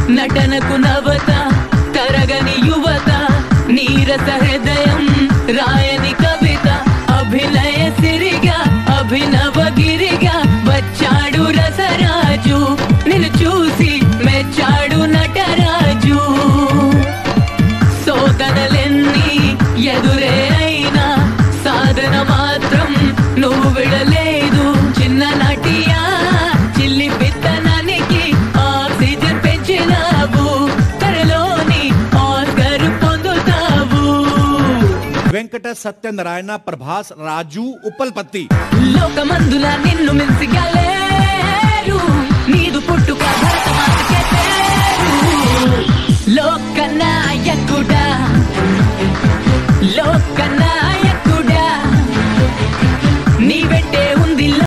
నటనకు నవత తరగని యువత నీరస హృదయం రాయని కవిత అభినయ సిరిగా అభినవ గిరిగా వచ్చాడు రసరాజు నిన్ను చూసి మెచ్చాడు నటరాజు శోధనలెన్ని ఎదురే అయినా సాధన మాత్రం నువ్వు విడలేదు చిన్న నటియా చిల్లి పిత్తనానికి ఆక్సిజన్ పెంచినావు త్వరలోని ఆస్కర్ పొందుతావు వెంకట సత్యనారాయణ ప్రభాస్ రాజు ఉప్పల్పత్తి లోకమందుల నిన్ను మిల్సిగలే